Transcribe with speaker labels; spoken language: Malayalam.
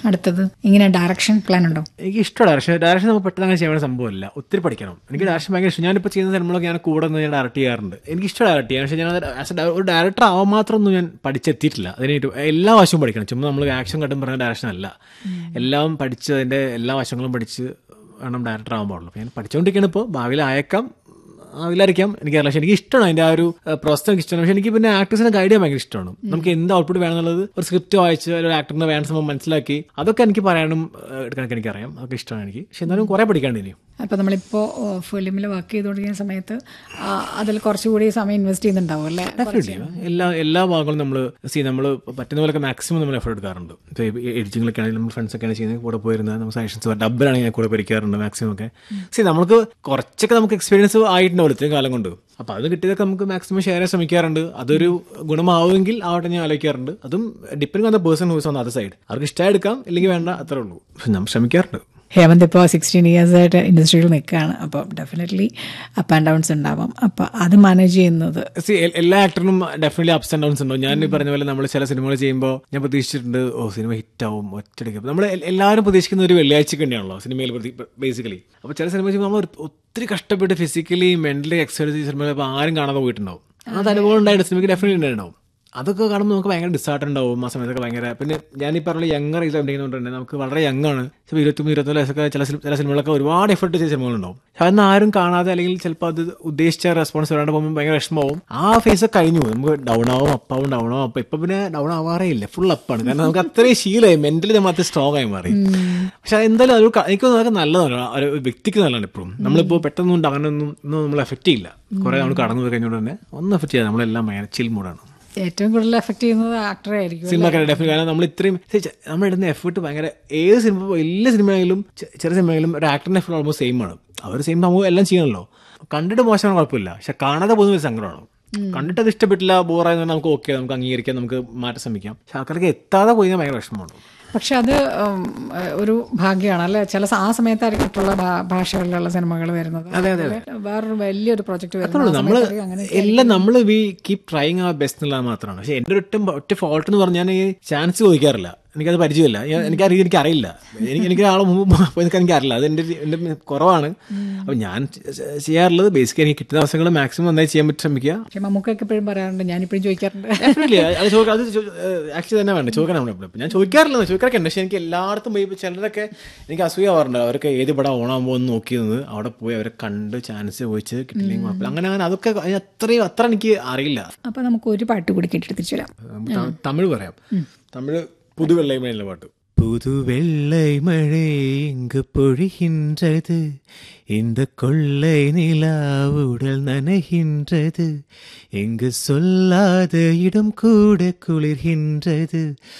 Speaker 1: അടുത്തത് ഇങ്ങനെ ഡയറക്ഷൻ പ്ലാൻ ഉണ്ടോ
Speaker 2: എനിക്ക് ഇഷ്ടമാണ് ഡയറക്ഷൻ ഡയറക്ഷൻ നമുക്ക് പെട്ടെന്ന് അങ്ങനെ ചെയ്യാൻ സംഭവമല്ല ഒത്തിരി പഠിക്കണം എനിക്ക് ഡയറക്ഷൻ ഭയങ്കര ഇഷ്ടം ഞാനിപ്പോൾ ചെയ്യുന്ന സിനിമകളൊക്കെ ഞാൻ കൂടെ നിന്ന് ഞാൻ ഡയറക്റ്റ് ചെയ്യാറുണ്ട് എനിക്ക് ഇഷ്ടം ഡയറക്റ്റ് ചെയ്യാൻ പക്ഷേ ഞാൻ ആസ് എ ഒരു ഡയറക്ടർ ആവാൻ മാത്രമൊന്നും ഞാൻ പഠിച്ചെത്തിയിട്ടില്ല അതിന് ഏറ്റവും- എല്ലാ വശവും പഠിക്കണം ചുമ്മാ നമ്മൾ ആക്ഷൻ കണ്ടും പറഞ്ഞ ഡയറക്ഷൻ അല്ല എല്ലാം പഠിച്ച് അതിൻ്റെ എല്ലാ വശങ്ങളും പഠിച്ച് വേണം ഡയറക്ടർ ആവാൻ പാടുള്ളൂ അപ്പോൾ ഞാൻ പഠിച്ചുകൊണ്ടിരിക്കുകയാണ് ഇപ്പോൾ ഭാവിയിൽ ആയേക്കാം ആവില്ലായിരിക്കാം എനിക്കറിയില്ല പക്ഷെ എനിക്ക് ഇഷ്ടമാണ് അതിന്റെ ആ ഒരു പ്രോസസ് എനിക്ക് ഇഷ്ടമാണ് പക്ഷെ എനിക്ക് പിന്നെ ആക്ടേഴ്സിനെ ഗൈഡ് ചെയ്യാൻ ഭയങ്കര ഇഷ്ടമാണ് നമുക്ക് എന്ത് ഔട്ട്പുട്ട് വേണമെന്നുള്ളത് ഒരു സ്ക്രിപ്റ്റ് വായിച്ച് ഒരു ആക്ടറിന് വേണ്ട സംഭവം മനസ്സിലാക്കി അതൊക്കെ എനിക്ക് പറയാനും ഏഹ്, എടുക്കാനൊക്കെ എനിക്കറിയാം അതൊക്കെ ഇഷ്ടമാണ് എനിക്ക് പക്ഷെ എന്നാലും കുറേ പഠിക്കാണ്ട് ഇനിയും
Speaker 1: അപ്പോൾ നമ്മളിപ്പോൾ ഫിലിമിൽ വർക്ക് ചെയ്തുകൊണ്ടിരിക്കുന്ന സമയത്ത് ആ, അതിൽ കുറച്ചുകൂടി സമയം ഇൻവെസ്റ്റ് ചെയ്യുന്നുണ്ടാവും അല്ലേ
Speaker 2: Definitely. എല്ലാ എല്ലാ ഭാഗങ്ങളും നമ്മൾ സി നമ്മൾ പറ്റുന്ന പോലെയൊക്കെ മാക്സിമം നമ്മൾ എഫർട്ട് എടുക്കാറുണ്ട് ഇപ്പോൾ എഡിറ്റിങ്ങിലൊക്കെ ആണെങ്കിൽ നമ്മൾ ഫ്രണ്ട്സ് ഒക്കെയാണ് ചെയ്യുന്നത് കൂടെ പോയിരുന്നത് നമ്മൾ സജഷൻസ് ഡബിലാണെങ്കിൽ ഞാൻ കൂടെ പഠിക്കാറുണ്ട് മാക്സിമം ഒക്കെ സി നമ്മൾക്ക് കുറച്ചൊക്കെ നമുക്ക് എക്സ്പീരിയൻസ് ആയിട്ടുണ്ടാവും ഇത്രയും കാലം കൊണ്ട് അപ്പോൾ അത് കിട്ടിയതൊക്കെ നമുക്ക് മാക്സിമം ഷെയർ ചെയ്യാൻ ശ്രമിക്കാറുണ്ട് അതൊരു ഗുണമാവുമെങ്കിൽ ആവട്ടെ ഞാൻ ആലോചിക്കാറുണ്ട് അതും depend on the person who's on other side അവർക്ക് ഇഷ്ടമായി എടുക്കാം ഇല്ലെങ്കിൽ വേണ്ട അത്രേ ഉള്ളൂ പക്ഷെ നമ്മൾ ശ്രമിക്കാറുണ്ട്
Speaker 1: ഹേമന്ത് ഇപ്പോൾ സിക്സ്റ്റീൻ ഇയേഴ്സ് ആയിട്ട് ഇൻഡസ്ട്രിയിൽ നിൽക്കുകയാണ് അപ്പോൾ ഡെഫിനറ്റ്ലി അപ്പ് ആൻഡ് ഡൗൺസ് ഉണ്ടാവും അപ്പോൾ അത് മാനേജ് ചെയ്യുന്നത്
Speaker 2: സി എല്ലാ ആക്ടറിനും ഡെഫിനറ്റ്ലി അപ്സ് ആൻഡ് ഡൗൺസ് ഉണ്ടാവും ഞാൻ ഈ പറഞ്ഞ പോലെ നമ്മൾ ചില സിനിമകൾ ചെയ്യുമ്പോൾ ഞാൻ പ്രതീക്ഷിച്ചിട്ടുണ്ട് ഓ സിനിമ ഹിറ്റാവും ഒറ്റടിക്കും നമ്മൾ എല്ലാവരും പ്രതീക്ഷിക്കുന്ന ഒരു വെള്ളിയാഴ്ചക്ക് തന്നെയാണല്ലോ സിനിമയിൽ ബേസിക്കലി അപ്പോൾ ചില സിനിമ ചെയ്യുമ്പോൾ നമ്മൾ ഒരു- ഒത്തിരി കഷ്ടപ്പെട്ട് ഫിസിക്കലി മെന്റലി എക്സസൈസ് ചെയ്ത സിനിമകൾ ഇപ്പോൾ ആരും കാണാതെ പോയിട്ടുണ്ടാവും അത് അനുഭവം ഉണ്ടായിട്ട് സിനിമയ്ക്ക് ഡെഫിനറ്റ്ലി ഉണ്ടായിട്ടുണ്ടാവും അതൊക്കെ കാണുമ്പോൾ നമുക്ക് ഭയങ്കര ഡിസാർട്ട് ഉണ്ടാവും ആ സമയത്തൊക്കെ ഭയങ്കര പിന്നെ ഞാൻ ഈ പറഞ്ഞ യങ്ങർ ഇത് അഭിനയിക്കുന്നതുകൊണ്ട് തന്നെ നമുക്ക് വളരെ യങ് ആണ് ചിലപ്പോൾ ഇരുപത്തിമൂന്ന് ഇരുപത്തിനാല് വയസ്സൊക്കെ ചില സിനിമ- ചില സിനിമകളൊക്കെ ഒരുപാട് എഫർട്ട് ചെയ്ത സിനിമകളുണ്ടാവും പക്ഷെ അതൊന്നും ആരും കാണാതെ അല്ലെങ്കിൽ ചിലപ്പോൾ അത് ഉദ്ദേശിച്ച റെസ്പോൺസ് വരാണ്ട് പോകുമ്പോൾ ഭയങ്കര വിഷമമാവും ആ ഫേസ് കഴിഞ്ഞു നമുക്ക് ഡൗൺ ആവും അപ്പാവും ഡൗൺ ആവും അപ്പം ഇപ്പം പിന്നെ ഡൗൺ ആവാറേ ഇല്ല ഫുൾ അപ്പാണ് കാരണം നമുക്ക് അത്രയും ശീലമായി മെന്റലി നമ്മൾ അത്ര സ്ട്രോങ് ആയി മാറി പക്ഷെ എന്തായാലും ഒരു ക- എനിക്ക് തോന്നുന്നത് അതൊക്കെ നല്ലതാണ് ആ ഒരു വ്യക്തിക്ക് നല്ലതാണ് ഇപ്പോഴും നമ്മളിപ്പോൾ പെട്ടെന്ന് കൊണ്ട് അങ്ങനെയൊന്നും ഒന്നും നമ്മൾ എഫക്റ്റ് ചെയ്യില്ല കുറെ നമ്മൾ കടന്നു പോയി കഴിഞ്ഞുകൊണ്ട് തന്നെ ഒന്നും എഫക്റ്റ് ചെയ്യാതെ നമ്മളെല്ലാം ഭയങ്കര ചിൽ മൂടാണ്
Speaker 1: ഏറ്റവും കൂടുതൽ എഫക്ട് ചെയ്യുന്നത് ആക്ടറെ ആയിരിക്കും
Speaker 2: സിനിമ ഡെഫിനറ്റ് കാരണം നമ്മൾ ഇത്രയും നമ്മൾ ഇടുന്ന എഫേർട്ട് ഭയങ്കര ഏത് സിനിമ എല്ലാ സിനിമയിലും ചെ- ചെറിയ സിനിമയിലും ഒരു ആക്ടറിന്റെ എഫേർട്ട് ഓൾമോസ്റ്റ് സെയിം ആണ് അവർ സെയിം സംഭവം എല്ലാം ചെയ്യണമല്ലോ കണ്ടിട്ട് മോശമാണ് കുഴപ്പമില്ല പക്ഷെ കാണാതെ പോകുന്ന ഒരു സങ്കടമാണ് കണ്ടിട്ട് അത് ഇഷ്ടപ്പെട്ടില്ല ബോറായെന്ന് നമുക്ക് ഓക്കെ നമുക്ക് അംഗീകരിക്കാം നമുക്ക് മാറ്റം ശ്രമിക്കാം പക്ഷെ ആൾക്കാർക്ക് എത്താതെ പോയി ഭയങ്കര വിഷമമാണ്
Speaker 1: പക്ഷെ അത് ഉം, ഒരു ഭാഗ്യമാണ് അല്ലെ ചില സ- ആ സമയത്തായിരിക്കും മറ്റുള്ള ഭാ- ഭാഷകളിലുള്ള സിനിമകൾ വരുന്നത് അതില് വേറൊരു വലിയൊരു പ്രൊജക്ട് വരുന്നത്
Speaker 2: നമ്മൾ എല്ലാം നമ്മൾ we keep trying our best എന്നുള്ളത് മാത്രമാണ് പക്ഷെ എൻ്റെ ഒരു ഒറ്റ ഒറ്റ ഫോൾട്ട് എന്ന് പറഞ്ഞാൽ ഞാൻ ചാൻസ് ചോദിക്കാറില്ല എനിക്കത് പരിചയമില്ല ഞാൻ- എനിക്കറിയില്ല എനിക്കറിയില്ല എനിക്ക് എനിക്ക് ആളെ മുമ്പ് പോയി നിൽക്കാൻ എനിക്കറിയില്ല അത് എൻ്റെ എൻ്റെ കുറവാണ് അപ്പം ഞാൻ ചെ- ചെയ്യാറുള്ളത് ബേസിക്കലി എനിക്ക് കിട്ടുന്ന അവസരങ്ങൾ മാക്സിമം നന്നായി ചെയ്യാൻ പറ്റി ശ്രമിക്കുക
Speaker 1: പക്ഷെ മമ്മൂക്കൊക്കെ എപ്പോഴും പറയാറുണ്ട് ഞാനിപ്പോഴും ചോദിക്കാറുണ്ട്
Speaker 2: Definitely. അത് ചോദിക്കാം അത് ആക്ച്വലി തന്നെ വേണ്ട ചോദിക്കണം നമ്മൾ എപ്പോഴും ഞാൻ ചോദിക്കാറില്ല ചോദിക്കാറൊക്കെ ഉണ്ട് പക്ഷെ എനിക്ക് എല്ലായിടത്തും പോയി ഇപ്പൊ ചിലരൊക്കെ എനിക്ക് അസൂയാവാറുണ്ട് അവരൊക്കെ ഏത് പടം ഓണാകുമ്പോൾ ഒന്ന് നോക്കിയത് അവിടെ പോയി അവരെ കണ്ട് ചാൻസ് ചോദിച്ച് കിട്ടില്ലെങ്കിൽ കുഴപ്പമില്ല അങ്ങനെ അങ്ങനെ അതൊക്കെ അതിന് അത്രയും അത്ര എനിക്ക് അറിയില്ല
Speaker 1: അപ്പൊ നമുക്ക് ഒരു പാട്ട് കൂടി കേട്ടിട്ട് തിരിച്ചു വരാം
Speaker 2: നമുക്ക് ത- തമിഴ് പറയാം തമിഴ് പുതുവെള്ളൈമയുള്ള പാട്ട് புதுவெள்ளை மழை இங்கு பொழிகின்றது இந்த கொள்ளை நிலா உடல் நனைகின்றது இங்கு சொல்லாத இடம் கூட குளிர்கின்றது